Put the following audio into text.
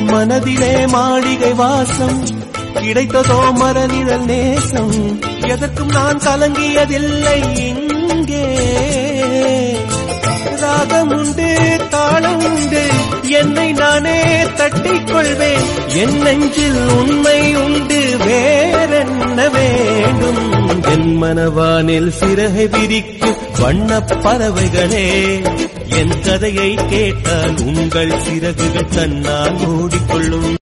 மனதிலே மாளிகை வாசம் கிடைத்ததோ மரநிழல் நேசம் எதற்கும் நான் கலங்கியதில்லை இங்கே ராகம் உண்டு தாளம் உண்டு என்னை நானே தட்டிக் கொள்வேன் என் நெஞ்சில் உண்மை உண்டு வேறென்ன வேண்டும் என் மனவானில் சிறகை விரிக்கும் வண்ணப் பறவைகளே என் கதையை கேட்டால் உங்கள் சிறகுகள் தன்னால் மூடிக்கொள்ளும்